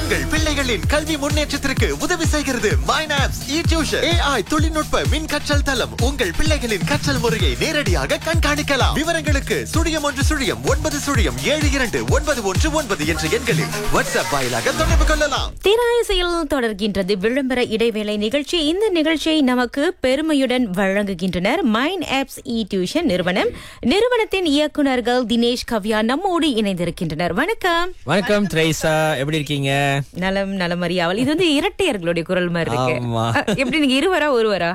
உங்கள் பிள்ளைகளின் கல்வி முன்னேற்றத்திற்கு உதவி செய்கிறது மைனாப்ஸ் இ டியூஷன் ஏஐ தொழில்நுட்ப மின் கற்றல் தளம் உங்கள் பிள்ளைகளின் கற்றல் முறையை நேரடியாக கண்காணிக்கலாம் விவரங்களுக்கு சுழியம் ஒன்று சுழியம் ஒன்பது சுழியம் ஏழு இரண்டு ஒன்பது ஒன்று ஒன்பது என்ற எண்களில் வாட்ஸ்அப் வாயிலாக தொடர்பு கொள்ளலாம் திராயசையில் தொடர்கின்றது விளம்பர இடைவேளை நிகழ்ச்சி இந்த நிகழ்ச்சியை நமக்கு பெருமையுடன் வழங்குகின்றனர் மைண்ட் ஆப்ஸ் இ டியூஷன் நிறுவனம் நிறுவனத்தின் இயக்குனர்கள் தினேஷ் கவ்யா நம்மோடு இணைந்திருக்கின்றனர் வணக்கம் வணக்கம் ட்ரைசா எப்படி இருக்கீங்க நலம் நலம் அறியாவல் இது வந்து இரட்டையர்களுடைய குரல் மாதிரி இருக்கு ஆமா. அ, எப்படி நீங்க இருவரா ஒருவரா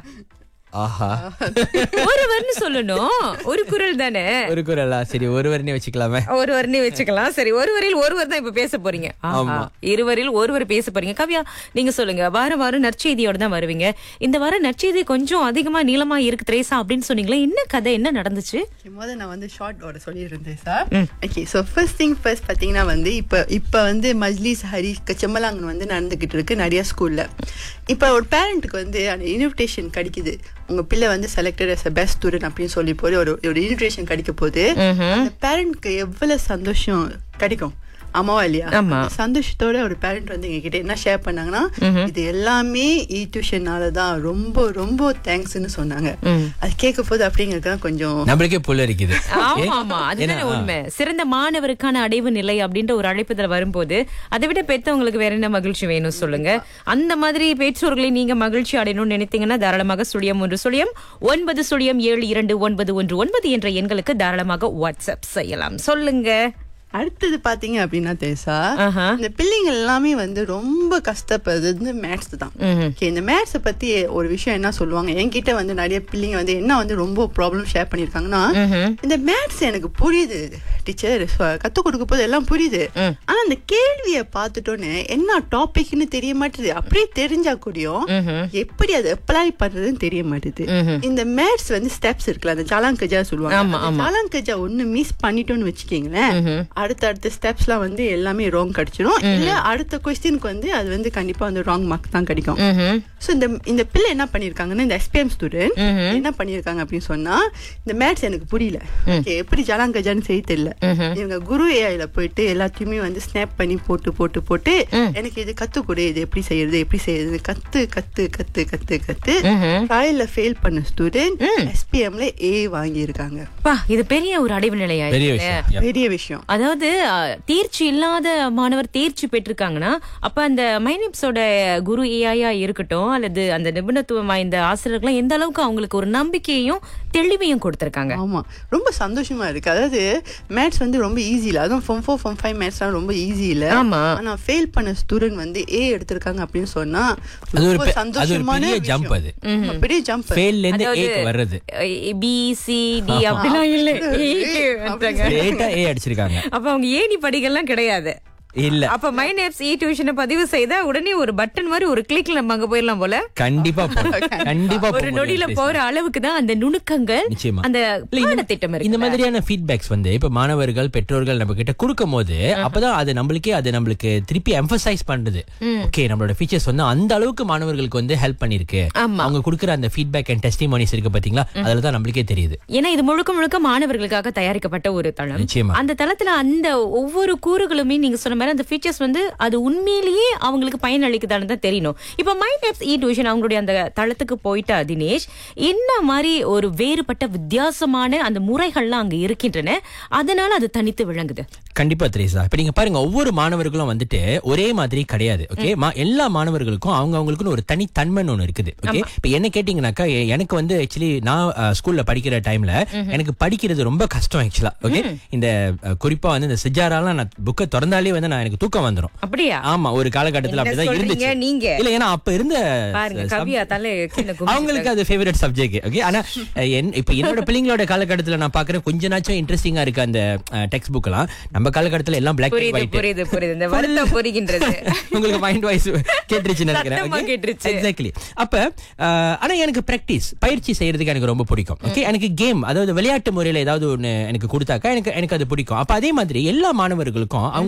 ஆஹா ஒருவர்னு சொல்லணும் ஒரு குரல் தானே ஒரு குரலா சரி ஒருவர்னே வச்சுக்கலாமே ஒருவர்னு வச்சுக்கலாம் சரி ஒருவரில் ஒருவர் தான் இப்ப பேச போறீங்க ஆஹா. ஆமா. இருவரில் ஒருவர் பேச போறீங்க கவ்யா நீங்க சொல்லுங்க வாரம் வாரம் நற்செய்தியோட தான் வருவீங்க இந்த வாரம் நற்செய்தி கொஞ்சம் அதிகமா நீளமா இருக்கு திரேசா அப்படின்னு சொன்னீங்களே என்ன கதை என்ன நடந்துச்சு Okay, முதல்ல நான் வந்து ஷார்ட் ஓட சொல்லியிருந்தேன் sir okay so first thing first பார்த்தீங்கன்னா வந்து இப்போ இப்போ வந்து மஜ்லிஸ் ஹரி செம்மலாங்கன் வந்து நடந்துக்கிட்டு இருக்கு நிறைய ஸ்கூலில் இப்போ ஒரு பேரண்ட்டுக்கு வந்து அந்த இன்விடேஷன் கிடைக்குது உங்க பிள்ளை வந்து selected as a best student அப்படின்னு சொல்லி போது ஒரு ஒரு இன்விடேஷன் கிடைக்க போது அந்த பேரண்ட்க்கு எவ்வளவு சந்தோஷம் கிடைக்கும் ஆமாவா இல்லையா ஆமா. அந்த சந்தோஷத்தோட ஒரு பேரண்ட் வந்து எங்ககிட்ட என்ன ஷேர் பண்ணாங்கன்னா இது எல்லாமே இ டியூஷனால தான் ரொம்ப ரொம்ப தேங்க்ஸ்னு சொன்னாங்க அது கேட்க போது அப்படிங்கிறது கொஞ்சம் நம்மளுக்கே புல் இருக்குது ஆமா ஆமா அதுதானே உண்மை சிறந்த மாணவருக்கான அடைவு நிலை அப்படின்ற ஒரு அழைப்புதல் வரும்போது அதை விட பெத்தவங்களுக்கு வேற என்ன மகிழ்ச்சி வேணும் சொல்லுங்க அந்த மாதிரி பெற்றோர்களை நீங்க மகிழ்ச்சி அடையணும்னு நினைத்தீங்கன்னா தாராளமாக சுழியம் ஒன்று சுழியம் ஒன்பது சுழியம் ஏழு இரண்டு ஒன்பது ஒன்று ஒன்பது என்ற எண்களுக்கு தாராளமாக வாட்ஸ்அப் செய்யலாம் சொல்லுங்க அடுத்தது பாத்தீங்க அப்படின்னா தேசா ஆஹா. இந்த பிள்ளைங்க எல்லாமே வந்து ரொம்ப கஷ்டப்படுறது வந்து மேத்ஸ் தான் Okay, இந்த மேத்ஸ் பத்தி ஒரு விஷயம் என்ன சொல்லுவாங்க என்கிட்ட வந்து நிறைய பிள்ளைங்க வந்து என்ன வந்து ரொம்ப ப்ராப்ளம் ஷேர் பண்ணிருக்காங்கன்னா இந்த மேத்ஸ் எனக்கு புரியுது டீச்சர் கத்து கொடுக்க போது எல்லாம் புரியுது ஆனா அந்த கேள்வியை பார்த்துட்டோன்னு என்ன டாபிக்னு தெரிய மாட்டேது அப்படியே தெரிஞ்சா கூடயும் எப்படி அதை அப்ளை பண்றதுன்னு தெரிய மாட்டேது இந்த மேத்ஸ் வந்து ஸ்டெப்ஸ் இருக்குல்ல அந்த ஜாலாங்கஜா சொல்லுவாங்க ஆமா, அந்த ஆமா. ஜாலாங்கஜா ஒண்ணு மிஸ் பண்ணிட்டோம்னு வச்சுக்கீங்களேன் அடுத்த அடுத்த ஸ்டெப்ஸ்லாம் வந்து எல்லாமே ராங் கிடைச்சிடும் இல்ல அடுத்த கொஸ்டினுக்கு வந்து அது வந்து கண்டிப்பா வந்து ராங் மார்க் தான் கிடைக்கும் சோ இந்த இந்த பிள்ளை என்ன பண்ணிருக்காங்கன்னா இந்த எஸ்பிஎம் ஸ்டூடெண்ட் என்ன பண்ணிருக்காங்க அப்படின்னு சொன்னா இந்த மேத்ஸ் எனக்கு புரியல Okay, எப்படி ஜலாங்கஜான்னு செய்ய தெரியல இவங்க குரு ஏஐல போயிட்டு எல்லாத்தையுமே வந்து ஸ்னாப் பண்ணி போட்டு போட்டு போட்டு எனக்கு இது கத்து கொடு இது எப்படி செய்யறது எப்படி செய்யறது கத்து கத்து கத்து கத்து கத்து ட்ரையல்ல ஃபெயில் பண்ண ஸ்டூடெண்ட் எஸ்பிஎம்ல ஏ வாங்கி இருக்காங்க பா இது பெரிய ஒரு அடைவு நிலையா பெரிய இருக்குல்ல? விஷயம் Yep. பெரிய விஷயம் அதாவது அஹ், தேர்ச்சி இல்லாத மாணவர் தேர்ச்சி பெற்றிருக்காங்கன்னா அப்ப அந்த மைனிப்ஸோட குரு ஏஐயா இருக்கட்டும் அல்லது அந்த நிபுணத்துவம் வாய்ந்த ஆசிரியர்கள் எந்த அளவுக்கு அவங்களுக்கு ஒரு நம்பிக்கையும் தெளிவையும் கொடுத்திருக்காங்க ஆமா ரொம்ப சந்தோஷமா இருக்கு அதாவது மேத்ஸ் வந்து ரொம்ப ஈஸி இல்ல அதுவும் ஃபார்ம் ஃபோர் ஃபார்ம் ஃபைவ் மேத்ஸ்லாம் ரொம்ப ஈஸி இல்ல ஆமா. ஆனா ஃபெயில் பண்ண ஸ்டூடெண்ட் வந்து ஏ எடுத்திருக்காங்க அப்படின்னு சொன்னா அது ஒரு ரொம்ப பெ- அது ஒரு சந்தோஷமான பெரிய விஷயம். jump அது. ஆமா, பெரிய ஜம்ப் ஃபெயில்ல இருந்து அதாவது ஏக்கு வர்றது பி சி டி அப்படிலாம் இல்ல ஏக்கு வந்துட்டாங்க. ஸ்ட்ரெயிட்டா ஏ அடிச்சிருக்காங்க அப்ப அவங்க ஏணி படிகள்லாம் கிடையாது இல்ல அப்ப மைன் ஆப்ஸ் இ டியூஷனை பதிவு செய்தா உடனே ஒரு பட்டன் மாதிரி ஒரு கிளிக்ல நம்ம அங்க போயிடலாம் போல கண்டிப்பா போகணும். கண்டிப்பா ஒரு போக நொடியில முடியும், போற அளவுக்கு தான் அந்த நுணுக்கங்கள் நிச்சயமா. அந்த இல்ல, இந்த- பாடத்திட்டம் இந்த இருக்கு மாதிரியான ஃபீட்பேக்ஸ் வந்து இப்ப மாணவர்கள் பெற்றோர்கள் நம்ம கிட்ட கொடுக்கும் போது அப்பதான் அது நம்மளுக்கே அது நம்மளுக்கு திருப்பி எம்பசைஸ் பண்றது ஓகே நம்மளோட ஃபீச்சர்ஸ் வந்து அந்த அளவுக்கு மாணவர்களுக்கு வந்து ஹெல்ப் பண்ணிருக்கு ஆமா. அவங்க கொடுக்குற அந்த ஃபீட்பேக் அண்ட் டெஸ்டிமோனிஸ் இருக்கு பாத்தீங்களா அதுல தான் நம்மளுக்கே தெரியுது ஏன்னா இது முழுக்க முழுக்க மாணவர்களுக்காக தயாரிக்கப்பட்ட ஒரு தளம் நிச்சயமா. அந்த தளத்துல அந்த ஒவ்வொரு கூறுகளுமே நீங்க சொன்ன மாதிரி அந்த ஃபீச்சர்ஸ் வந்து அது உண்மையிலேயே அவங்களுக்கு பயனளிக்குதான்னு தான் தெரியணும் இப்ப மைண்ட் ஆப்ஸ் இ டியூஷன் அவங்களுடைய அந்த தளத்துக்கு போயிட்டா தினேஷ் என்ன மாதிரி ஒரு வேறுபட்ட வித்தியாசமான அந்த முறைகள்லாம் அங்க இருக்கின்றன அதனால அது தனித்து விளங்குது கண்டிப்பா திரேசா இப்ப நீங்க பாருங்க ஒவ்வொரு மாணவர்களும் வந்துட்டு ஒரே மாதிரி கிடையாது ஓகே எல்லா மாணவர்களுக்கும் அவங்க அவங்களுக்குன்னு ஒரு தனித்தன்மைன்னு ஒண்ணு இருக்குது ஓகே இப்ப என்ன கேட்டீங்கன்னாக்கா எ- எனக்கு வந்து ஆக்சுவலி நான் அஹ், ஸ்கூல்ல படிக்கிற டைம்ல எனக்கு படிக்கிறது ரொம்ப கஷ்டம் ஆக்சுவலா ஓகே இந்த அஹ், குறிப்பா வந்து இந்த சிஜாராலாம் நான் புக்கை திறந்தாலே வந்து நான் எனக்கு தூக்கம் வந்துரும் அப்படியா ஆமா ஒரு காலகட்டத்துல என்ன அப்படிதான் சொல்றீங்க இருந்துச்சு நீங்க? இல்ல ஏன்னா அப்ப இருந்த பாருங்க sub- கவியா தலை கீழே குமிஞ்சிட்டாங்க. அவங்களுக்கு அது ஃபேவரட் சப்ஜெக்ட் ஓகே ஆனா அஹ், என்- இப்ப என்னோட பிள்ளைங்களோட காலகட்டத்துல நான் பாக்குறேன் கொஞ்ச நாச்சும் இன்ட்ரெஸ்டிங்கா இருக்கு அந்த டெக்ஸ்ட் புக் எல்லாம் நம்ம காலகட்டத்துல எல்லாம் பிளாக் அண்ட் புரியுது ஒயிட் புரியுது புரியுது இந்த வருத்தம் புரிகின்றது உங்களுக்கு மைண்ட் வாய்ஸ் கேட்டுருச்சுன்னு சத்தமா நினைக்கிறேன் கேட்டுருச்சு. எக்ஸாக்ட்லி அப்ப அஹ், ஆனா எனக்கு பிராக்டிஸ் பயிற்சி செய்யறதுக்கு எனக்கு ரொம்ப பிடிக்கும் ஓகே எனக்கு கேம் அதாவது விளையாட்டு முறையில ஏதாவது ஒண்ணு எனக்கு கொடுத்தாக்கா எனக்கு எனக்கு அது பிடிக்கும் அப்ப அதே மாதிரி எல்லா மாணவர்களுக்கும் அவங்க அவங்களுக்குன்னு ஒரு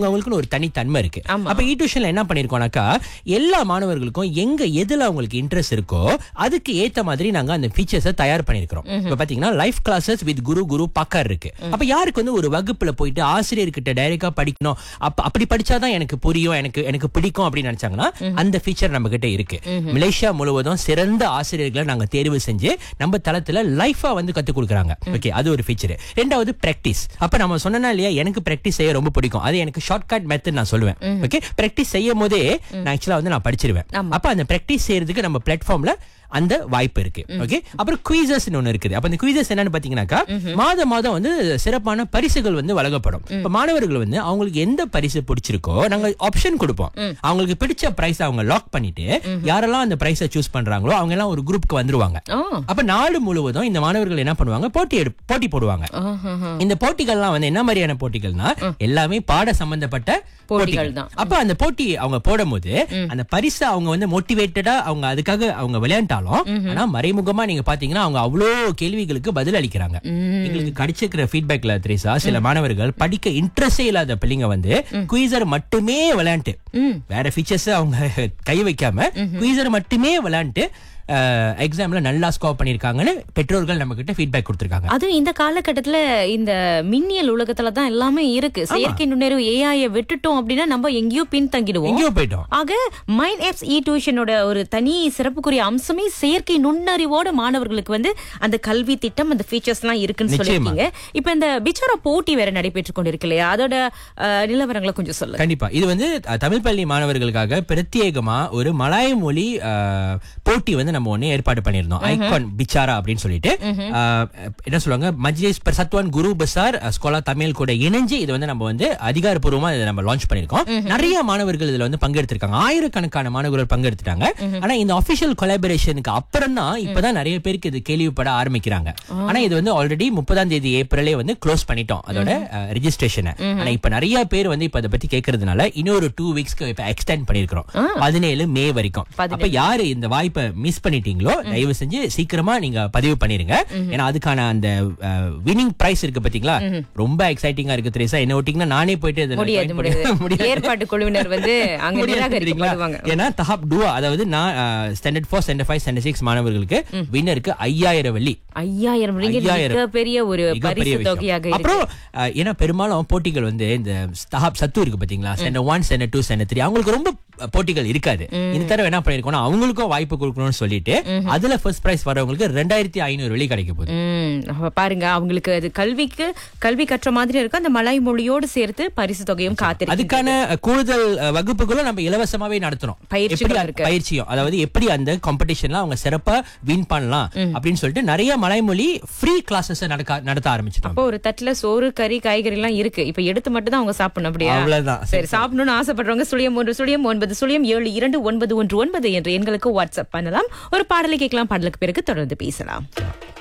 தனித்தன்மை இருக்கு ஆமா. அப்ப இ டியூஷன்ல என்ன பண்ணிருக்கோம்னாக்கா எல்லா மாணவர்களுக்கும் எங்க எதுல அவங்களுக்கு இன்ட்ரெஸ்ட் இருக்கோ அதுக்கு ஏத்த மாதிரி நாங்க அந்த ஃபீச்சர்ஸை தயார் பண்ணிருக்கிறோம் இப்ப பாத்தீங்கன்னா லைஃப் கிளாஸஸ் வித் குரு குரு பக்கர் இருக்கு அப்ப யாருக்கு வந்து ஒரு வகுப்புல போயிட்டு ஆசிரியர்கிட்ட டைரக்டா படிக்கணும் அப்ப அப்படி படிச்சாதான் எனக்கு புரியும் எனக்கு எனக்கு பிடிக்கும் அப்படின்னு நினைச்சாங்கன்னா அந்த ஃபீச்சர் நம்ம கிட்ட இருக்கு மலேசியா முழுவதும் சிறந்த ஆசிரியர்களை நாங்க தேர்வு செஞ்சு நம்ம தளத்துல லைஃபா வந்து கத்து கொடுக்குறாங்க ஓகே அது ஒரு ஃபீச்சர் ரெண்டாவது பிராக்டிஸ் அப்ப நம்ம சொன்னா இல்லையா எனக்கு பிராக்டிஸ் செய்ய ரொம்ப பிடிக்கும் அது எனக்கு ஷார்ட் கட் மெத்தட் நான் சொல்லுவேன் ஓகே பிராக்டிஸ் செய்யும் போதே நான் ஆக்சுவலா வந்து நான் படிச்சிருவேன் அப்ப அந்த பிராக்டிஸ் செய்யறதுக்கு நம்ம பிளாட்ஃபார்ம்ல அந்த வாய்ப்பு இருக்கு ஓகே அப்புறம் குவீசஸ் ஒன்னு இருக்குது அப்ப இந்த குவீசஸ் என்னன்னு பாத்தீங்கன்னாக்கா மாதம் மாதம் வந்து சிறப்பான பரிசுகள் வந்து வழங்கப்படும் இப்ப மாணவர்கள் வந்து அவங்களுக்கு எந்த பரிசு பிடிச்சிருக்கோ நாங்க ஆப்ஷன் கொடுப்போம் அவங்களுக்கு பிடிச்ச பிரைஸ் அவங்க லாக் பண்ணிட்டு யாரெல்லாம் அந்த பிரைஸை சூஸ் பண்றாங்களோ அவங்க எல்லாம் ஒரு குரூப்க்கு வந்துருவாங்க ஆ. அப்ப நாடு முழுவதும் இந்த மாணவர்கள் என்ன பண்ணுவாங்க போட்டி எடு- போட்டி போடுவாங்க ஆஹாஹா. இந்த போட்டிகள்லாம் வந்து என்ன மாதிரியான போட்டிகள்னா எல்லாமே பாட சம்பந்தப்பட்ட போட்டிகள் போட்டிகள் தான். அப்ப அந்த போட்டி அவங்க போடும்போது அந்த பரிசு அவங்க வந்து மோட்டிவேட்டடா அவங்க அதுக்காக அவங்க விளையாண்டாலும் ஆனா மறைமுகமா நீங்க பாத்தீங்கன்னா அவங்க அவ்வளோ கேள்விகளுக்கு பதில் அளிக்கிறாங்க எங்களுக்கு கிடைச்சிருக்கிற ஃபீட்பேக்ல திரேசா சில மாணவர்கள் படிக்க இன்ட்ரெஸ்டே இல்லாத பிள்ளைங்க வந்து குயிசர் மட்டுமே விளையாண்டு வேற ஃபீச்சர்ஸ் அவங்க கை வைக்காம குயிசர் மட்டுமே விளையாண்டு எக்ஸாம்ல நல்லா ஸ்கோர் பண்ணிருக்காங்கன்னு பெற்றோர்கள் நம்ம கிட்ட ஃபீட்பேக் கொடுத்திருக்காங்க அதுவும் இந்த காலகட்டத்துல இந்த மின்னியல் உலகத்துல தான் எல்லாமே இருக்கு செயற்கை நுண்ணறிவு ஏஐ விட்டுட்டோம் அப்படின்னா நம்ம எங்கேயோ பின்தங்கிடுவோம் எங்கேயோ போயிட்டோம் ஆக மைண்ட் ஆப்ஸ் இ டியூஷனோட ஒரு தனி சிறப்புக்குரிய அம்சமே செயற்கை நுண்ணறிவோட மாணவர்களுக்கு வந்து அந்த கல்வி திட்டம் அந்த ஃபீச்சர்ஸ் எல்லாம் இருக்குன்னு நிச்சயமா. சொல்லிருக்கீங்க இப்ப இந்த பிச்சோர போட்டி வேற நடைபெற்று கொண்டிருக்கு இல்லையா அதோட அஹ், நிலவரங்களை கொஞ்சம் சொல்லுங்க கண்டிப்பா இது வந்து அஹ், தமிழ் பள்ளி மாணவர்களுக்காக பிரத்யேகமா ஒரு மலாய மொழி அஹ், போட்டி வந்து நம்ம ஒண்ணு ஏற்பாடு பண்ணியிருந்தோம் ஐகான் பிச்சாரா அப்படின்னு சொல்லிட்டு அஹ், என்ன சொல்லுவாங்க மஜ்லிஸ் பிரசத்வான் குரு பசார் அஹ், ஸ்கோலா தமிழ் கூட இணைஞ்சு இது வந்து நம்ம வந்து அதிகாரப்பூர்வமா இதை நம்ம லான்ச் பண்ணிருக்கோம் நிறைய மாணவர்கள் இதுல வந்து பங்கெடுத்திருக்காங்க ஆயிரக்கணக்கான மாணவர்கள் பங்கெடுத்துட்டாங்க ஆனா இந்த அபிஷியல் கொலாபரேஷனுக்கு அப்புறம் தான் இப்பதான் நிறைய பேருக்கு இது கேள்விப்பட ஆரம்பிக்கிறாங்க ஆனா இது வந்து ஆல்ரெடி முப்பதாம் தேதி ஏப்ரலே வந்து க்ளோஸ் பண்ணிட்டோம் அதோட ரெஜிஸ்ட்ரேஷனை ஆனா இப்ப நிறைய பேர் வந்து இப்ப அதை பத்தி கேக்குறதுனால இன்னொரு டூ வீக்ஸ்க்கு இப்ப எக்ஸ்டெண்ட் பண்ணிருக்கிறோம் பதினேழு மே வரைக்கும் அப்ப யாரு இந்த வாய்ப்பை மிஸ் பண்ணிட்டீங்களோ தயவு செஞ்சு சீக்கிரமா நீங்க பதிவு பண்ணிருங்க ஏன்னா அதுக்கான அந்த வினிங் பிரைஸ் இருக்கு பாத்தீங்களா ரொம்ப எக்ஸைட்டிங்கா இருக்கு திரேசா என்ன விட்டீங்கன்னா நானே போயிட்டு இதுல முடியாது join பண்ண முடியாது ஏற்பாட்டு குழுவினர் வந்து அங்க முடியாது நிராகரிக்கப்படுவாங்க தெரியுங்களா? ஏன்னா தஹாப் டுவா அதாவது நான் standard four standard five standard six மாணவர்களுக்கு வின்னருக்கு ஐயாயிரம் வெள்ளி ஐயாயிரம் ringgit ஐயாயிரம். மிகப்பெரிய ஒரு மிகப்பெரிய பரிசு விஷயம். தொகையாக இருக்கு அப்புறம் அஹ், ஏன்னா பெரும்பாலும் போட்டிகள் வந்து இந்த ஸ்டாப் சத்து இருக்கு பாத்தீங்களா standard one standard two standard three அவங்களுக்கு ரொம்ப அஹ், போட்டிகள் இருக்காது இந்த தடவை என்ன பண்ணிருக்கோம்னா அவங்களுக்கும் வாய்ப்பு கொடுக்கணும்னு சொல்லிட்டு அதுல ஃபர்ஸ்ட் பிரைஸ் வரவங்களுக்கு ரெண்டாயிரத்தி ஐநூறு வெள்ளி கிடைக்க போகுது ம், அப்ப பாருங்க அவங்களுக்கு அது கல்விக்கு கல்வி கற்ற மாதிரி இருக்கும் அந்த மலாய் மொழியோடு சேர்த்து பரிசு தொகையும் காத்திருக்கு அதுக்கான அஹ், கூடுதல் அஹ், வகுப்புகளும் நம்ம இலவசமாவே நடத்துறோம் பயிற்சிகள் எப்படி இருக்கு. பயிற்சியும் அதாவது எப்படி அந்த காம்படிஷன்ல அவங்க சிறப்பா வின் பண்ணலாம் அப்படின்னு சொல்லிட்டு நிறைய மலைமொழி ஃப்ரீ கிளாஸஸ் நடக்க நடத்த ஆரம்பிச்சிட்டோம் அப்போ ஒரு தட்டுல சோறு கறி காய்கறி எல்லாம் இருக்கு இப்ப எடுத்து மட்டும் தான் அவங்க சாப்பிடணும் அப்படியா அவ்வளவுதான். சரி சாப்பிடணும்னு ஆசைப்படுறவங்க சுழியம் ஒன்று சுழியம் ஒன்பது சுழியம் ஏழு இரண்டு ஒன்பது ஒன்று ஒன்பது என்ற எண்களுக்கு வாட்ஸ்அப் பண்ணலாம் ஒரு பாடலை கேட்கலாம் பாடலுக்கு பிறகு தொடர்ந்து பேசலாம்